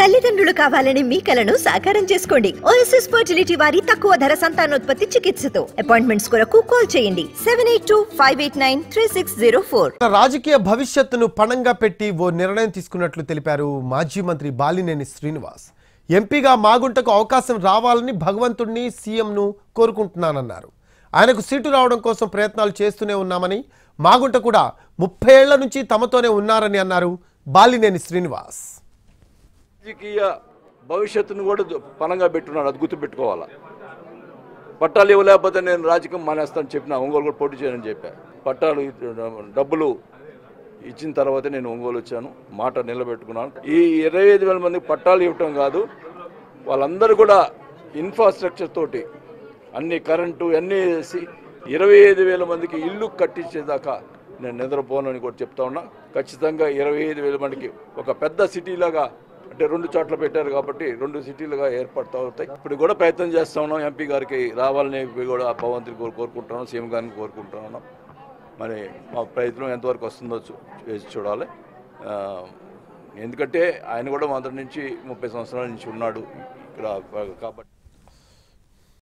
తల్లిదండ్రులు కావాలని మీ కలను సాకారం చేసుకోండి ఓఎస్ఎస్ ఫర్టిలిటీ వారి తక్కువ ధర సంతానోత్పత్తి చికిత్సతో అపాయింట్మెంట్స్ కొరకు కాల్ చేయండి seven eight two five eight nine three six zero four తన రాజకీయ భవిష్యత్తును పణంగా పెట్టి ఓ నిర్ణయం తీసుకున్నట్లు తెలిపారు మాజీ మంత్రి బాలినేని శ్రీనివాస్ ఎంపీగా మాగుంటకు అవకాశం రావాలని భగవంతుడిని సీఎంను కోరుకుంటున్నానన్నారు ఆయనకు సీటు రావడం కోసం ప్రయత్నాలు చేస్తూనే ఉన్నామని మాగుంట కూడా ముప్పై ఏళ్ల నుంచి తమతోనే ఉన్నారని అన్నారు బాలినేని శ్రీనివాస్ రాజకీయ భవిష్యత్తును కూడా దు- పణంగా పెట్టున్నాడు అది గుర్తుపెట్టుకోవాలా పట్టాలు ఇవ్వలేకపోతే నేను రాజకీయం మానేస్తాను చెప్పిన ఒంగోలు కూడా పోటీ చేయనని చెప్పా పట్టాలు ఇ- డబ్బులు ఇచ్చిన తర్వాత నేను ఒంగోలు వచ్చాను మాట నిలబెట్టుకున్నాను ఈ ఇరవై ఐదు వేల మందికి పట్టాలు ఇవ్వటం కాదు వాళ్ళందరూ కూడా ఇన్ఫ్రాస్ట్రక్చర్ తోటి అన్ని కరెంటు అన్నీ వేసి ఇరవై ఐదు వేల మందికి ఇల్లు కట్టించేదాకా నేను నిద్రపోనని కూడా చెప్తా ఉన్నా ఖచ్చితంగా ఇరవై ఐదు వేల మందికి ఒక పెద్ద సిటీలాగా అంటే రెండు చోట్ల పెట్టారు కాబట్టి రెండు సిటీలుగా ఏర్పడుతూ అవుతాయి ఇప్పుడు కూడా ప్రయత్నం చేస్తా ఉన్నాం ఎంపీ గారికి రావాలని కూడా ఆ భగవంతుని కోరు కోరుకుంటున్నాం సీఎం గారిని కోరుకుంటున్నాం మరి మా ప్రయత్నం ఎంతవరకు వస్తుందో చూ- వేసి చూడాలి ఆ, ఎందుకంటే ఆయన కూడా మొదటి నుంచి ముప్పై సంవత్సరాల నుంచి ఉన్నాడు ఇక్కడ కాబట్టి